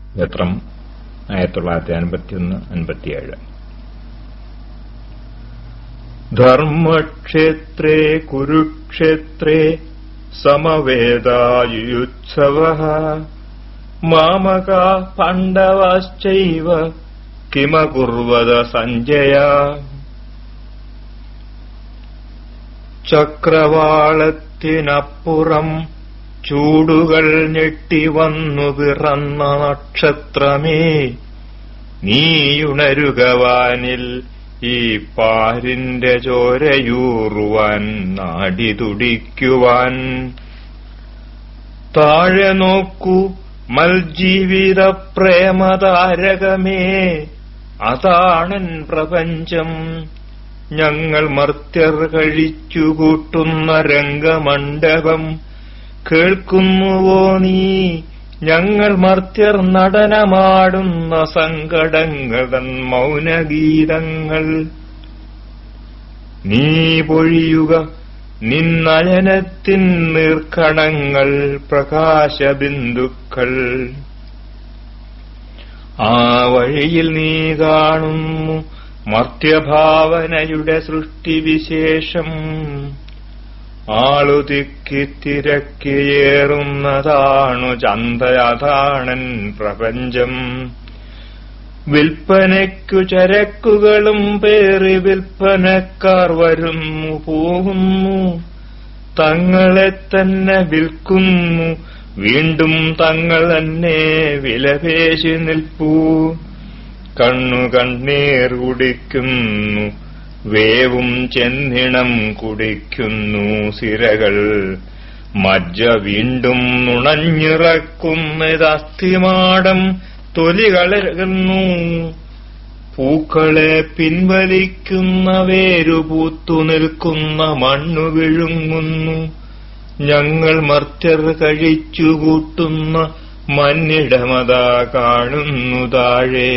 ഗത്രം ആയിരത്തി തൊള്ളായിരത്തി അൻപത്തിയൊന്ന് അൻപത്തിയേഴ് ധർമ്മക്ഷേത്രേ കുരുക്ഷേത്രേ സമവേദായുത്സവ മാമക പാണ്ഡവാശ്ചൈവ കിമകുർവത സഞ്ജയ ചക്രവാളത്തിനപ്പുറം ചൂടുകൾ ഞെട്ടിവന്നു പിറന്ന നക്ഷത്രമേ നീയുണരുകവാനിൽ ഈ പാരിന്റെ ചോരയൂറുവാൻ നാടി തുടിക്കുവാൻ താഴെ നോക്കൂ മൽജീവിത പ്രേമതാരകമേ അതാണൻ പ്രപഞ്ചം ഞങ്ങൾ മർത്യർ കഴിച്ചുകൂട്ടുന്ന രംഗമണ്ഡപം കേൾക്കുന്നുവോ നീ ഞങ്ങൾ മർത്യർ നടനമാടുന്ന സങ്കടങ്ങളൻ മൗനഗീതങ്ങൾ നീ പൊഴിയുക നിന്നയനത്തിൻ നീർക്കണങ്ങൾ പ്രകാശബിന്ദുക്കൾ ആ വഴിയിൽ നീ കാണുന്നു മർത്യഭാവനയുടെ സൃഷ്ടിവിശേഷം ആളുതിക്കി തിരക്കിയേറുന്നതാണു ചന്തയഥാണൻ പ്രപഞ്ചം വിൽപ്പനയ്ക്കു ചരക്കുകളും പേറി വിൽപ്പനക്കാർ വരുന്നു പോകുന്നു തങ്ങളെ തന്നെ വിൽക്കുന്നു വീണ്ടും തങ്ങൾ തന്നെ വിലപേശി നിൽപ്പൂ കണ്ണു കണ്ണീർ കുടിക്കുന്നു വേവും ചെന്നിണം കുടിക്കുന്നു സിരകൾ മജ്ജ വീണ്ടും നുണഞ്ഞിറക്കുന്നതസ്ഥിമാടം തൊലികളകുന്നു പൂക്കളെ പിൻവലിക്കുന്ന വേരുപൂത്തു നിൽക്കുന്ന മണ്ണു വിഴുങ്ങുന്നു ഞങ്ങൾ മർത്യർ കഴിച്ചുകൂട്ടുന്ന മന്നിടമത കാണുന്നു താഴെ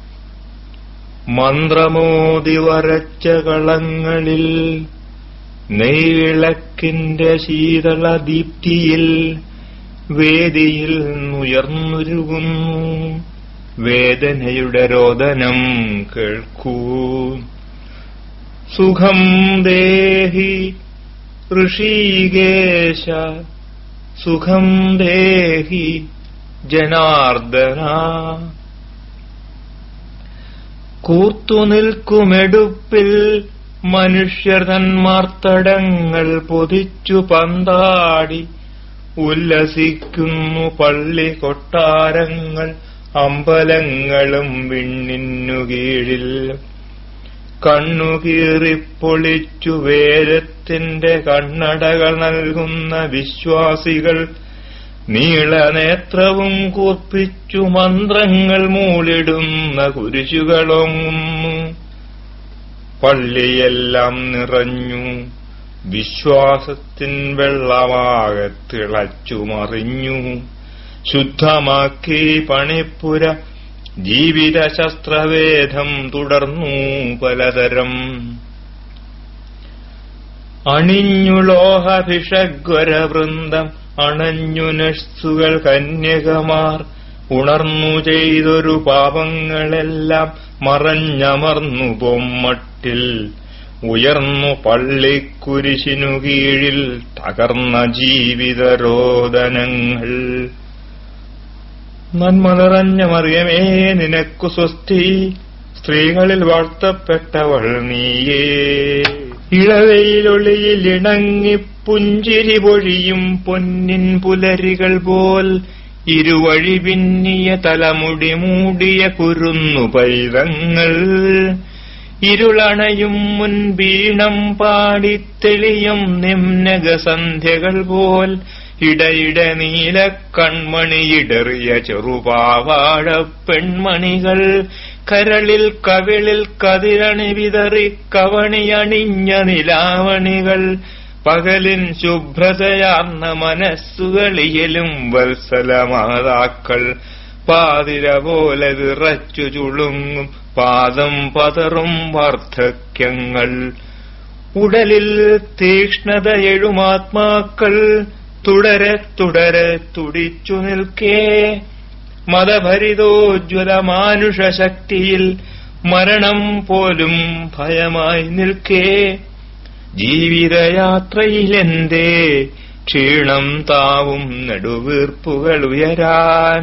മന്ത്രമോതി വരച്ച കളങ്ങളിൽ നെയ്വിളക്കിന്റെ ശീതള ദീപ്തിയിൽ വേദിയിൽ നുയർന്നുരുകുന്നു വേദനയുടെ രോദനം കേൾക്കൂ സുഖം ദേഹി ഋഷീകേശ സുഖം ദേഹി ജനാർദ്ദന കൂത്തുനിൽക്കുമെടുപ്പിൽ മനുഷ്യർ തന്മാർത്തടങ്ങൾ പൊതിച്ചു പന്താടി ഉല്ലസിക്കുന്നു പള്ളി കൊട്ടാരങ്ങൾ അമ്പലങ്ങളും വിണ്ണിന്നു കീഴിൽ കണ്ണുകീറിപ്പൊളിച്ചു വേരത്തിന്റെ കണ്ണടകൾ നൽകുന്ന വിശ്വാസികൾ നീളനേത്രവും കൂർപ്പിച്ചു മന്ത്രങ്ങൾ മൂളിടുന്ന കുരിശുകളൊങ്ങുന്നു പള്ളിയെല്ലാം നിറഞ്ഞു വിശ്വാസത്തിൻ വെള്ളമാകെ തിളച്ചു മറിഞ്ഞു ശുദ്ധമാക്കി പണിപ്പുര ജീവിത ശസ്ത്രവേദം തുടർന്നു പലതരം അണിഞ്ഞു ലോഹഭിഷഗ്വരവൃന്ദം അണഞ്ഞു നഴ്സുകൾ കന്യകമാർ ഉണർന്നു ചെയ്തൊരു പാപങ്ങളെല്ലാം മറഞ്ഞമർന്നു പൊമ്മട്ടിൽ ഉയർന്നു പള്ളിക്കുരിശിനു കീഴിൽ തകർന്ന ജീവിതരോദനങ്ങൾ നന്മ നിറഞ്ഞ മറിയമേ നിനക്കു സ്വസ്തി സ്ത്രീകളിൽ വാഴ്ത്തപ്പെട്ടവൾ നീയേ ഇളവയിലൊളിയിൽ ഇണങ്ങി പുഞ്ചിരി പൊഴിയും പൊന്നിൻ പുലരികൾ പോൽ ഇരുവഴി പിന്നിയ തലമുടി മൂടിയ കുരുന്നു പൈതങ്ങൾ ഇരുളണയും മുൻപീണം പാടിത്തെളിയും നിമ്നക സന്ധ്യകൾ പോൽ ഇടയിട നീല കൺമണിയിടറിയ ചെറുപാവാഴ പെൺമണികൾ കരളിൽ കവിളിൽ കതിരണി വിതറി കവണിയണിഞ്ഞ നിലാവണികൾ പകലിൻ ശുഭ്രതയാർന്ന മനസ്സുകളിലും വത്സലമാതാക്കൾ പാതിര പോലെ വിറച്ചു ചുളുങ്ങും പാദം പതറും വാർദ്ധക്യങ്ങൾ ഉടലിൽ തീക്ഷ്ണതയെഴുമാത്മാക്കൾ തുടരെ തുടരെ തുടിച്ചു നിൽക്കേ മതഭരിതോജ്വല മാനുഷ ശക്തിയിൽ മരണം പോലും ഭയമായി നിൽക്കേ ജീവിതയാത്രയിലെന്തേ ക്ഷീണം താവും നെടുവീർപ്പുകൾ ഉയരാൻ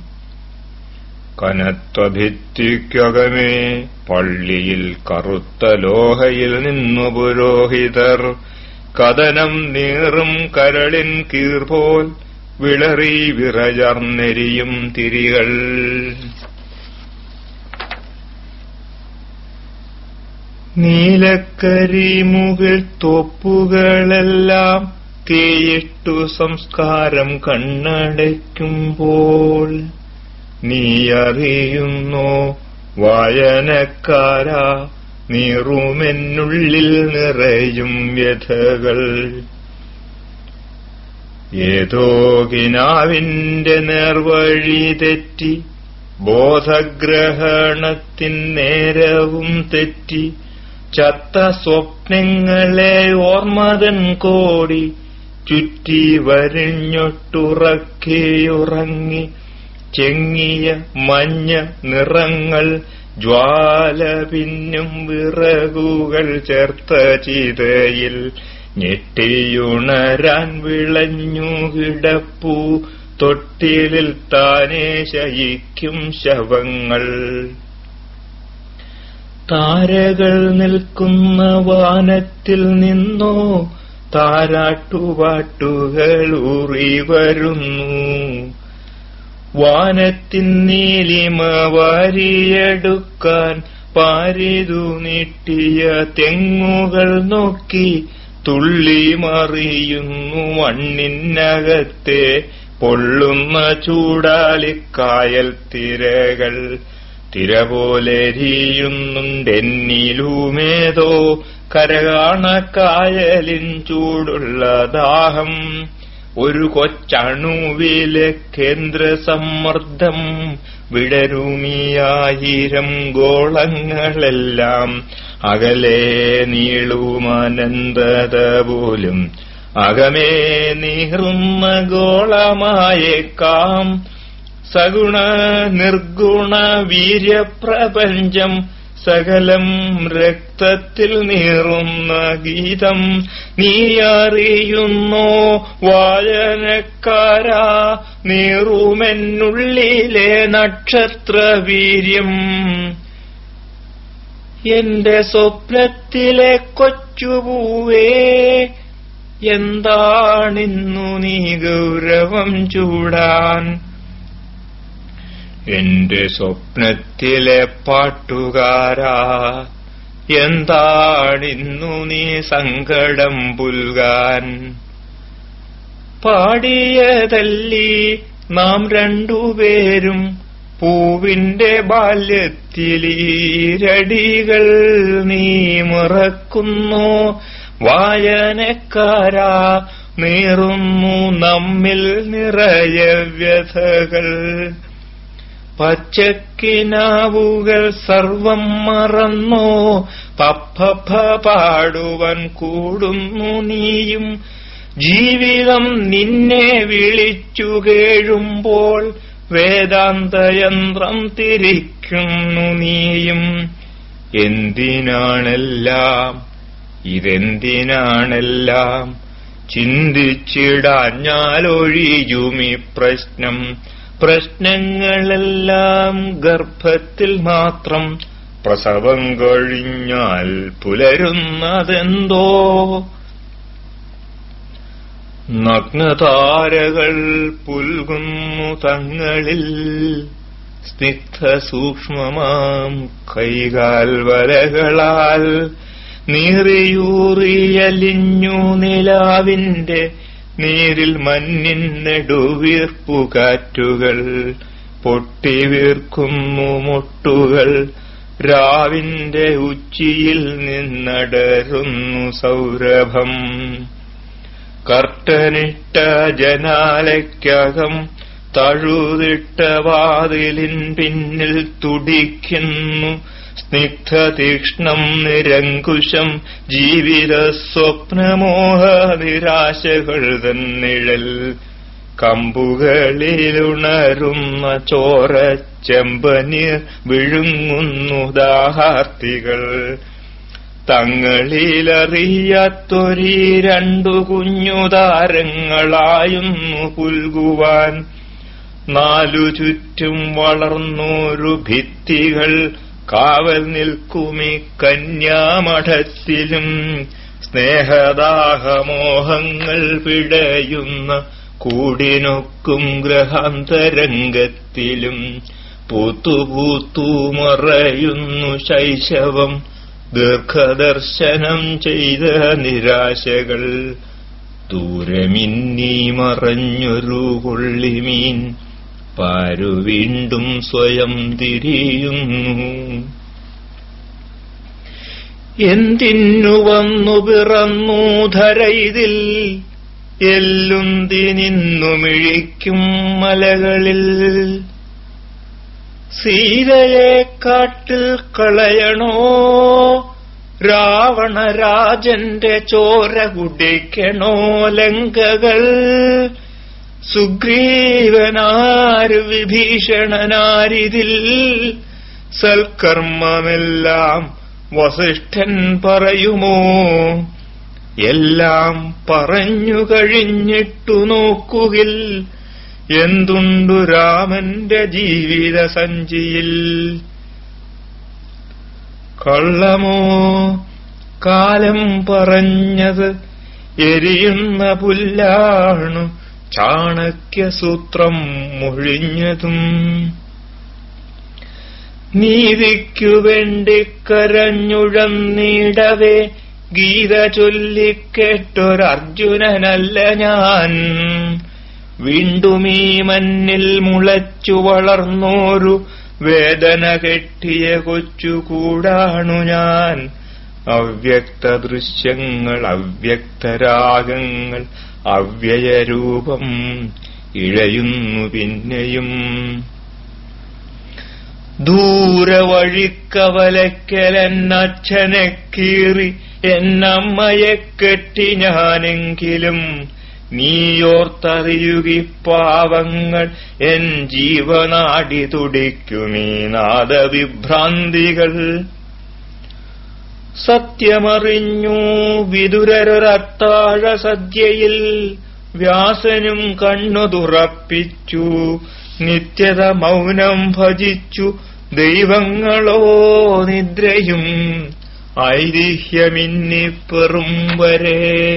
കനത്ത ഭിത്തിക്കകമേ പള്ളിയിൽ കറുത്ത ലോഹയിൽ നിന്നു പുരോഹിതർ കഥനം നീറും കരളിൻ കീർപോൽ വിളറി വിറചർന്നെരിയും തിരികൾ നീലക്കരിമുകിൽ തോപ്പുകളെല്ലാം തീയിട്ടു സംസ്കാരം കണ്ണടയ്ക്കുമ്പോൾ നീ അറിയുന്നോ വായനക്കാരാ നീറുമെന്നുള്ളിൽ നിറയും വ്യഥകൾ ഏതോ കിനാവിന്റെ നേർവഴി തെറ്റി ബോധഗ്രഹണത്തിൻ നേരവും തെറ്റി ചത്ത സ്വപ്നങ്ങളെ ഓർമ്മതൻ കോടി ചുറ്റി വരിഞ്ഞൊട്ടുറക്കിയുറങ്ങി ചെങ്ങിയ മഞ്ഞ നിറങ്ങൾ ജ്വാല പിന്നും വിറകുകൾ ചേർത്ത ചിതയിൽ ഞെട്ടിയുണരാൻ വിളഞ്ഞു കിടപ്പൂ തൊട്ടിലിൽ താനേ ശയിക്കും ശവങ്ങൾ താരകൾ നിൽക്കുന്ന വാനത്തിൽ നിന്നോ താരാട്ടുപാട്ടുകൾ ഊറി വരുന്നു വാനത്തിൻ നീലിമ വാരിയെടുക്കാൻ പാരിതു നീട്ടിയ തെങ്ങുകൾ നോക്കി തുള്ളി മറിയുന്നു മണ്ണിനകത്തെ പൊള്ളുന്ന ചൂടാലിക്കായൽ തിരകൾ തിര പോലെരിയുന്നുണ്ടെന്നിലുമേതോ കരകാണക്കായലിൻ ചൂടുള്ള ദാഹം ഒരു കൊച്ചണുവിലെ കേന്ദ്ര സമ്മർദ്ദം വിടരുമിയായിരം ഗോളങ്ങളെല്ലാം അകലെ നീളുമനന്തത പോലും അകമേ നീറുന്ന ഗോളമായേക്കാം സഗുണ നിർഗുണ വീര്യപ്രപഞ്ചം സകലം രക്തത്തിൽ നീറുന്ന ഗീതം നീ അറിയുന്നോ വായനക്കാരാ നീറുമെന്നുള്ളിലെ നക്ഷത്രവീര്യം എന്റെ സ്വപ്നത്തിലെ കൊച്ചുപൂവേ എന്താണിന്നു നീ ഗൗരവം ചൂടാൻ എന്റെ സ്വപ്നത്തിലെ പാട്ടുകാരാ എന്താണിന്നു നീ സങ്കടം പുൽകാൻ പാടിയതല്ലി നാം രണ്ടുപേരും പൂവിന്റെ ബാല്യത്തിലീരടികൾ നീ മറക്കുന്നു വായനക്കാരാ നീറുന്നു നമ്മിൽ നിറയ വ്യഥകൾ പച്ചക്കിനാവുകൾ സർവം മറന്നോ പപ്പ പാടുവാൻ കൂടുന്നു നീയും ജീവിതം നിന്നെ വിളിച്ചു കേഴുമ്പോൾ വേദാന്തയന്ത്രം തിരിക്കുന്നു നീയും എന്തിനാണെല്ലാം ഇതെന്തിനാണെല്ലാം ചിന്തിച്ചിടാഞ്ഞാലൊഴിയുമീ പ്രശ്നം പ്രശ്നങ്ങളെല്ലാം ഗർഭത്തിൽ മാത്രം പ്രസവം കഴിഞ്ഞാൽ പുലരുന്നതെന്തോ നഗ്നതാരകൾ പുൽകുന്നു തങ്ങളിൽ സ്നിഗ്ധ സൂക്ഷ്മമാം കൈകാൽ വലകളാൽ നീറിയൂറിയലിഞ്ഞു നിലാവിന്റെ നീരിൽ മഞ്ഞിൻ നെടുവീർപ്പുകാറ്റുകൾ പൊട്ടിവീർക്കുന്നു മുട്ടുകൾ രാവിന്റെ ഉച്ചിയിൽ നിന്നടരുന്നു സൗരഭം കർട്ടനിട്ട ജനാലയ്ക്കകം തഴുതിട്ട വാതിലിൻ പിന്നിൽ തുടിക്കുന്നു സ്നിഗ്ധതീക്ഷ്ണം നിരങ്കുശം ജീവിത സ്വപ്നമോഹ നിരാശകൾ തന്നിഴൽ കമ്പുകളിലുണരുന്ന ചോര ചെമ്പനീർ വിഴുങ്ങുന്നു ദാഹാർത്തികൾ തങ്ങളിലറിയാത്തൊരീ രണ്ടു കുഞ്ഞു താരങ്ങളായുന്നു പുൽകുവാൻ നാലു ചുറ്റും വളർന്നോരു ഭിത്തികൾ കാവൽ നിൽക്കുമി കന്യാമഠത്തിലും സ്നേഹദാഹമോഹങ്ങൾ പിടയുന്ന കൂടിനൊക്കും ഗ്രഹാന്തരംഗത്തിലും പൂത്തുപൂത്തു മറയുന്നു ശൈശവം ദീർഘദർശനം ചെയ്ത നിരാശകൾ ദൂരെ മിന്നി മറഞ്ഞൊരു കൊള്ളിമീൻ പാരു വീണ്ടും സ്വയം തിരിയുന്നു എന്തിനു വന്നു പിറന്നു ധരയിതിൽ എല്ലുന്തിനിന്നു മിഴിക്കും മലകളിൽ സീതയെ കാട്ടിൽ കളയണോ രാവണരാജന്റെ ചോര കുടിക്കണോ ലങ്കകൾ സുഗ്രീവനാര് വിഭീഷണനാരിതിൽ സൽക്കർമ്മമെല്ലാം വസിഷ്ഠൻ പറയുമോ എല്ലാം പറഞ്ഞു കഴിഞ്ഞിട്ടു നോക്കുകിൽ എന്തുണ്ടു രാമന്റെ ജീവിത സഞ്ചിയിൽ കള്ളമോ കാലം പറഞ്ഞത് എരിയുന്ന പുല്ലാണു ചാണക്യസൂത്രം മൊഴിഞ്ഞതും നീതിക്കു വേണ്ടി കരഞ്ഞുഴന്നിടവേ ഗീത ചൊല്ലിക്കേട്ടൊരർജുനനല്ല ഞാൻ വീണ്ടും ഈ മണ്ണിൽ മുളച്ചു വളർന്നോരു വേദന കെട്ടിയ കൊച്ചുകൂടാണു ഞാൻ അവ്യക്ത ദൃശ്യങ്ങൾ അവ്യക്തരാഗങ്ങൾ അവ്യയരൂപം ഇഴയുന്നു പിന്നെയും ദൂരെ വഴിക്കവലക്കലെന്നച്ഛനെ കീറി എന്നമ്മയെ കെട്ടി ഞാനെങ്കിലും നീയോർത്തറിയുകി പാവങ്ങൾ എൻ ജീവനാടി തുടിക്കുമീ നാദവിഭ്രാന്തികൾ സത്യമറിഞ്ഞു വിതുരരൊരത്താഴ സദ്യയിൽ വ്യാസനും കണ്ണു തുറപ്പിച്ചു നിത്യത മൗനം ഭജിച്ചു ദൈവങ്ങളോ നിദ്രയും ഐതിഹ്യമിന്നിപ്പെറും വരെ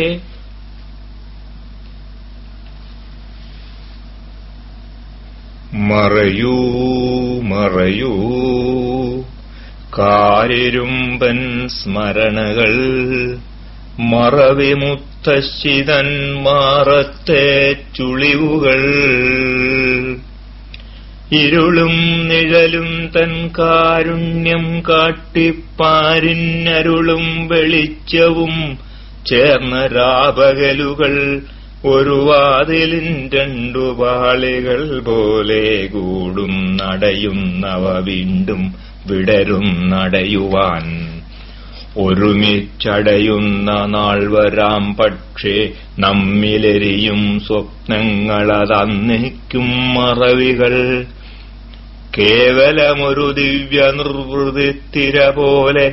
മറയൂ മറയൂ കാരിരുമ്പൻ സ്മരണകൾ മറവിമുത്തശ്ശിതൻ മാറത്തെ ചുളിവുകൾ ഇരുളും നിഴലും തൻ കാരുണ്യം കാട്ടിപ്പാരിന്നരുളും വെളിച്ചവും ചേർന്ന രാപകലുകൾ ഒരു വാതിലിൻ രണ്ടു പാളികൾ പോലെ കൂടും നടയുന്നവ വീണ്ടും വിടരും നടയുവാൻ ഒരുമിച്ചടയുന്ന നാൾ വരാം പക്ഷേ നമ്മിലെരിയും സ്വപ്നങ്ങളതന്നേക്കും മറവികൾ കേവലമൊരു ദിവ്യ നിർവൃതിത്തിര പോലെ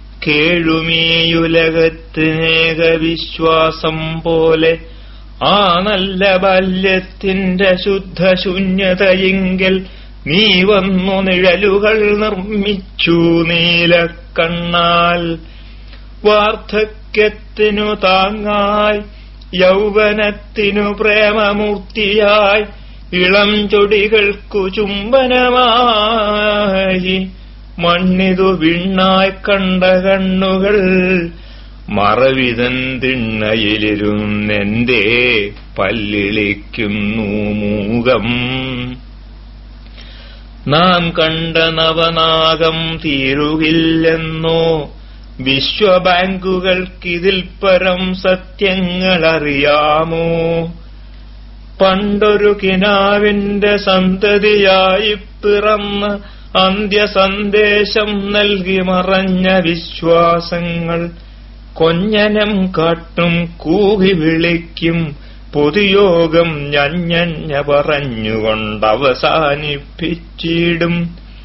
കേഴുമീയുലകത്തിനേക വിശ്വാസം പോലെ ആ നല്ല ബാല്യത്തിന്റെ ശുദ്ധശൂന്യതയെങ്കിൽ നീ വന്നു നിഴലുകൾ നിർമ്മിച്ചു നീലക്കണ്ണാൽ വാർദ്ധക്യത്തിനു താങ്ങായി യൗവനത്തിനു പ്രേമമൂർത്തിയായി ഇളം ചൊടികൾക്കു ചുംബനമായി മണ്ണിതു വിണ്ണായി കണ്ട കണ്ണുകൾ മറവിതൻ തിണ്ണയിലിരുന്നെന്റെ പല്ലിളിക്കുന്നു മൂകം നാം കണ്ട നവനാഗം തീരുകില്ലെന്നോ വിശ്വബാങ്കുകൾക്കിതിൽ പരം സത്യങ്ങളറിയാമോ പണ്ടൊരു കിനാവിന്റെ സന്തതിയായി പിറന്ന് അന്ത്യസന്ദേശം നൽകി മറഞ്ഞ വിശ്വാസങ്ങൾ കൊഞ്ഞനം കാട്ടും കൂകി വിളിക്കും പൊതുയോഗം ഞഞ്ഞഞ്ഞ പറഞ്ഞുകൊണ്ടവസാനിപ്പിച്ചിടും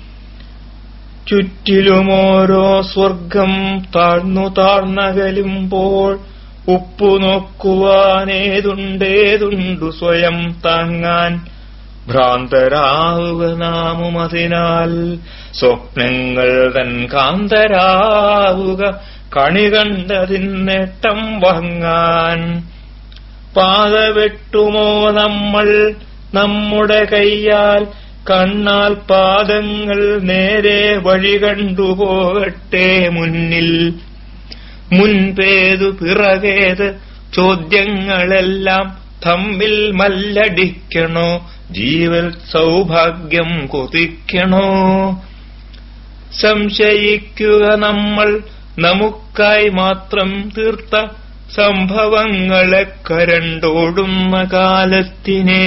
ചുറ്റിലുമോരോ സ്വർഗം താഴ്ന്നു താഴ്ന്നകലുമ്പോൾ ഉപ്പു നോക്കുവാനേതുണ്ടേതുണ്ടു സ്വയം താങ്ങാൻ ഭ്രാന്തരാവുക നാമും അതിനാൽ സ്വപ്നങ്ങൾ തൻ കാന്തരാവുക കണി കണ്ടതിൻ നേട്ടം വാങ്ങാൻ പാത വെട്ടുമോ നമ്മൾ നമ്മുടെ കൈയാൽ കണ്ണാൽ പാദങ്ങൾ നേരെ വഴി കണ്ടുപോകട്ടെ മുന്നിൽ മുൻപേതു പിറകേത് ചോദ്യങ്ങളെല്ലാം തമ്മിൽ മല്ലടിക്കണോ ജീവൽ സൗഭാഗ്യം കൊതിക്കണോ സംശയിക്കുക നമ്മൾ നമുക്കായി മാത്രം തീർത്ത സംഭവങ്ങളെ കരണ്ടോടുന്ന കാലത്തിനെ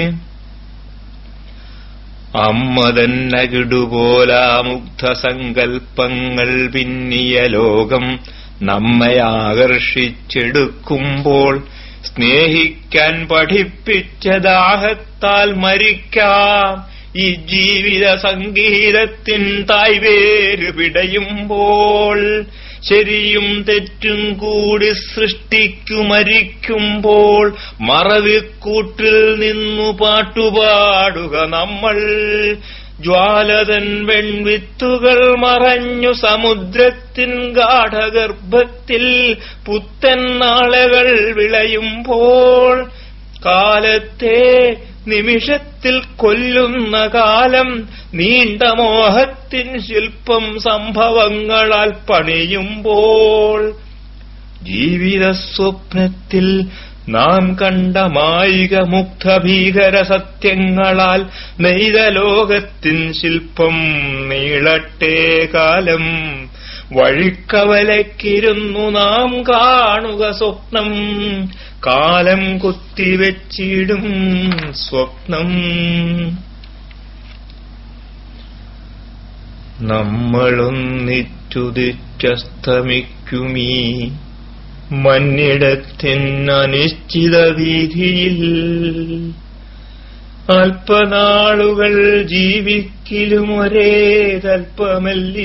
അമ്മതന്നകിടുപോലാ മുഗ്ധസങ്കൽപ്പങ്ങൾ പിന്നിയ ലോകം നമ്മെ ആകർഷിച്ചെടുക്കുമ്പോൾ സ്നേഹിക്കാൻ പഠിപ്പിച്ച ദാഹത്താൽ മരിക്കാം ഈ ജീവിത സംഗീതത്തിൻ തായ്വേര് പിടയുമ്പോൾ ശരിയും തെറ്റും കൂടി സൃഷ്ടിക്കു മരിക്കുമ്പോൾ മറവിക്കൂട്ടിൽ നിന്നു പാട്ടുപാടുക നമ്മൾ ജ്വാലതൻ വെൺവിത്തുകൾ മറഞ്ഞു സമുദ്രത്തിൻ ഗാഠഗർഭത്തിൽ പുത്തൻ നാളകൾ വിളയുമ്പോൾ കാലത്തെ നിമിഷത്തിൽ കൊല്ലുന്ന കാലം നീണ്ട മോഹത്തിൻ ശില്പം സംഭവങ്ങളാൽ പണിയുമ്പോൾ ജീവിത സ്വപ്നത്തിൽ നാം കണ്ട മായിക മുഗ്ധഭീകര സത്യങ്ങളാൽ നെയ്ത ലോകത്തിൻ ശില്പം നീളട്ടെ കാലം വഴിക്കവലക്കിരുന്നു നാം കാണുക സ്വപ്നം കാലം കുത്തിവെച്ചിടും സ്വപ്നം നമ്മളൊന്നിറ്റുതിറ്റസ്തമിക്കുമീ മന്നിടത്തിൻ അനിശ്ചിത വീതിയിൽ അല്പനാളുകൾ ജീവിക്കിലും ഒരേതൽപ്പമല്ലീ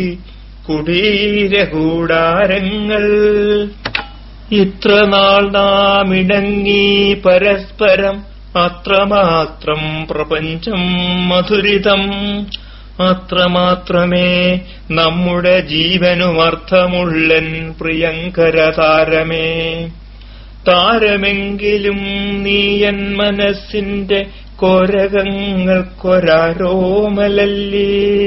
കുടീരകൂടാരങ്ങൾ ഇത്ര നാൾ നാം ഇണങ്ങി പരസ്പരം അത്രമാത്രം പ്രപഞ്ചം മധുരിതം അത്രമാത്രമേ നമ്മുടെ ജീവനുമർത്ഥമുള്ളൻ പ്രിയങ്കര താരമേ താരമെങ്കിലും നീയൻ മനസ്സിന്റെ കൊരകങ്ങൾക്കൊരാരോമലല്ലേ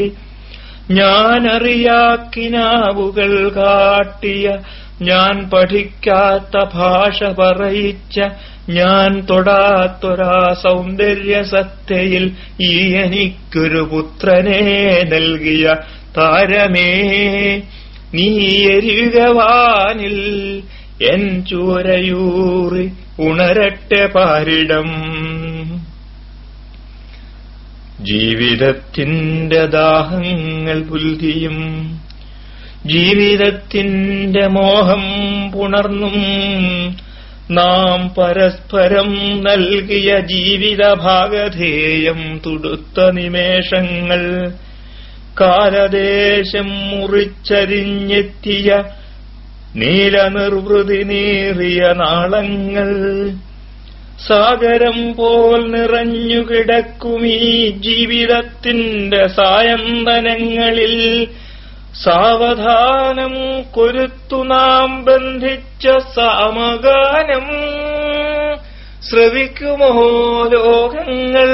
ഞാനറിയാക്കിനാവുകൾ കാട്ടിയ ഞാൻ പഠിക്കാത്ത ഭാഷ പറയിച്ച ഞാൻ തൊടാത്തൊരാ സൗന്ദര്യ സത്തയിൽ ഈ എനിക്കൊരു പുത്രനെ നൽകിയ താരമേ നീ എരികവാനിൽ എൻ ചൂരയൂറി ഉണരട്ടെ പാരിടം ജീവിതത്തിന്റെ ദാഹങ്ങൾ പുൽകിയും ജീവിതത്തിന്റെ മോഹം പുണർന്നും നാം പരസ്പരം നൽകിയ ജീവിത ഭാഗധേയം തുടുത്ത നിമേഷങ്ങൾ കാലദേശം മുറിച്ചരിഞ്ഞെത്തിയ നീലനിർവൃതി നീറിയ നാളങ്ങൾ സാഗരം പോൽ നിറഞ്ഞുകിടക്കുമീ ജീവിതത്തിന്റെ സായന്തനങ്ങളിൽ സാവധാനം കൊരുത്തു നാം ബന്ധിച്ച സാമഗാനം ശ്രവിക്കുമോ ലോകങ്ങൾ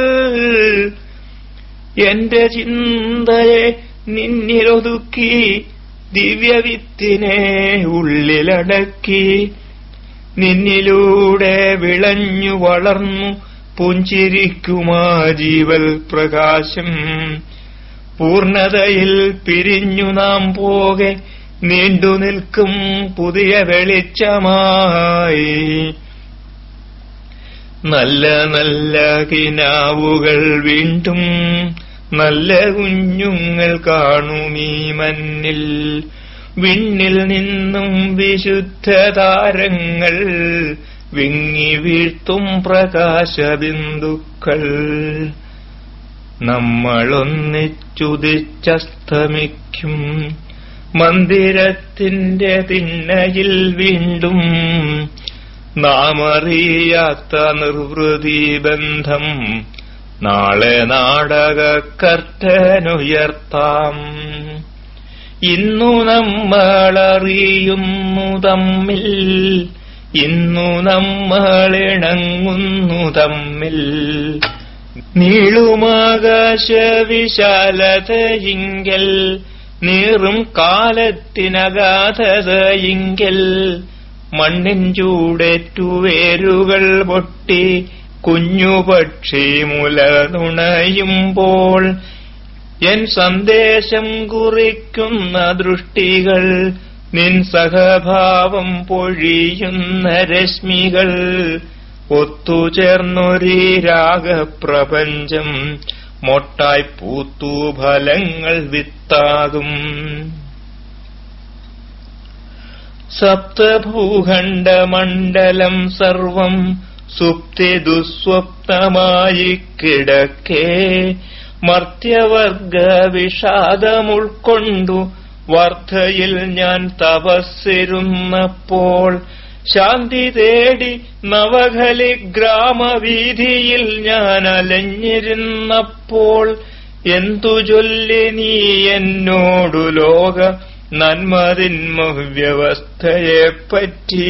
എന്റെ ചിന്തയെ നിന്നിലൊതുക്കി ദിവ്യവിത്തിനെ ഉള്ളിലടക്കി നിന്നിലൂടെ വിളഞ്ഞു വളർന്നു പുഞ്ചിരിക്കുമാ ജീവൽ പ്രകാശം പൂർണതയിൽ പിരിഞ്ഞു നാം പോകെ നീണ്ടു നിൽക്കും പുതിയ വെളിച്ചമായി നല്ല നല്ല കിനാവുകൾ വീണ്ടും നല്ല കുഞ്ഞുങ്ങൾ കാണുമീ മന്നിൽ വിണ്ണിൽ നിന്നും വിശുദ്ധ താരങ്ങൾ വിങ്ങി വീഴ്ത്തും പ്രകാശബിന്ദുക്കൾ നമ്മളൊന്നിച്ചുദിച്ചസ്തമിക്കും മന്ദിരത്തിന്റെ തിണ്ണയിൽ വീണ്ടും നാമറിയാത്ത നിർവൃതി ബന്ധം നാളെ നാടകക്കർട്ടനുയർത്താം ഇന്നു നമ്മളറിയുന്നു തമ്മിൽ ഇന്നു നമ്മളിണങ്ങുന്നു തമ്മിൽ നീളുമാകാശവിശാലതയിങ്കൽ നീറും കാലത്തിനഗാധതയിങ്കൽ മണ്ണിൻ ചൂടേറ്റു വേരുകൾ പൊട്ടി കുഞ്ഞുപക്ഷി മുലനുണയുമ്പോൾ എൻ സന്ദേശം കുറിക്കുന്ന ദൃഷ്ടികൾ നിൻ സഹഭാവം പൊഴിയുന്ന രശ്മികൾ ഒത്തുചേർന്നൊരീ രാഗപ്രപഞ്ചം മൊട്ടായി പൂത്തു ഫലങ്ങൾ വിത്താകും സപ്തഭൂഖണ്ഡമണ്ഡലം സർവം സുപ്തി ദുസ്വപ്നമായി കിടക്കേ മർത്യവർഗ വിഷാദമുൾക്കൊണ്ടു വർദ്ധയിൽ ഞാൻ തപസ്സിരുന്നപ്പോൾ ശാന്തി തേടി നവകലി ഗ്രാമവീതിയിൽ ഞാൻ അലഞ്ഞിരുന്നപ്പോൾ എന്തു ചൊല്ലി നീ എന്നോടു ലോക നന്മതിന്മവ്യവസ്ഥയെപ്പറ്റി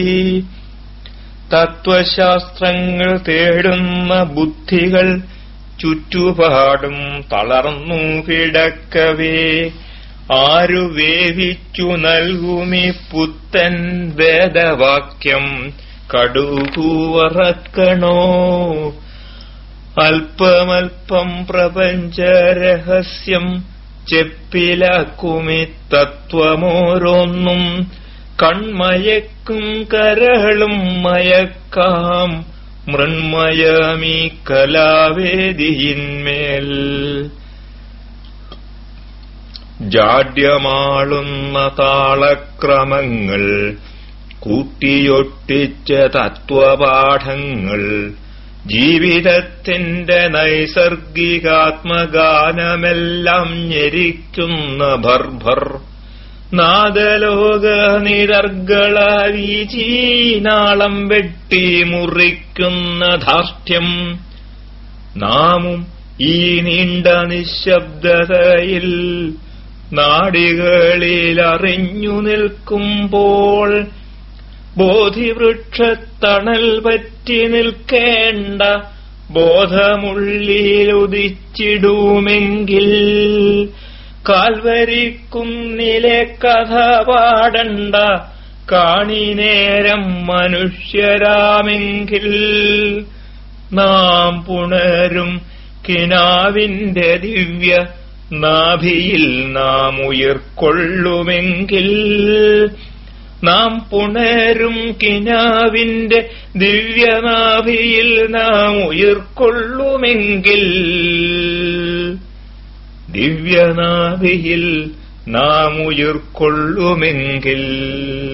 തത്വശാസ്ത്രങ്ങൾ തേടുന്ന ബുദ്ധികൾ ചുറ്റുപാടും തളർന്നു കിടക്കവേ ആരു വേവിച്ചു നൽകുമി പുത്തൻ വേദവാക്യം കടുകൂവറക്കണോ അല്പമൽപ്പം പ്രപഞ്ചരഹസ്യം ചെപ്പിലാക്കുമി തത്വമോരോന്നും കൺമയക്കും കരളും മയക്കാം മൃണ്മയമീ കലാവേദിയിന്മേൽ ജാഡ്യമാളുന്ന താളക്രമങ്ങൾ കൂട്ടിയൊട്ടിച്ച തത്വപാഠങ്ങൾ ജീവിതത്തിന്റെ നൈസർഗികാത്മഗാനമെല്ലാം ഞെരിക്കുന്ന ഭർഭർ നാദലോക നിരർഗള വീചീനാളം വെട്ടി മുറിക്കുന്ന ധാർഷ്ട്യം നാമും ഈ നീണ്ട നിശബ്ദതയിൽ നാടികളിൽ അറിഞ്ഞു നിൽക്കുമ്പോൾ ബോധിവൃക്ഷത്തണൽ പറ്റി നിൽക്കേണ്ട ബോധമുള്ളിലുദിച്ചിടുമെങ്കിൽ കാൽവരിക്കുന്നിലെ കഥ പാടണ്ട കാണിനേരം മനുഷ്യരാമെങ്കിൽ നാം പുണരും കിനാവിന്റെ ദിവ്യ നാഭിയിൽ നാം ഉയർക്കൊള്ളുമെങ്കിൽ നാം പുണരും കിനാവിന്റെ ദിവ്യനാഭിയിൽ നാം ഉയർക്കൊള്ളുമെങ്കിൽ ദിവ്യനാഭിയിൽ നാം ഉയർക്കൊള്ളുമെങ്കിൽ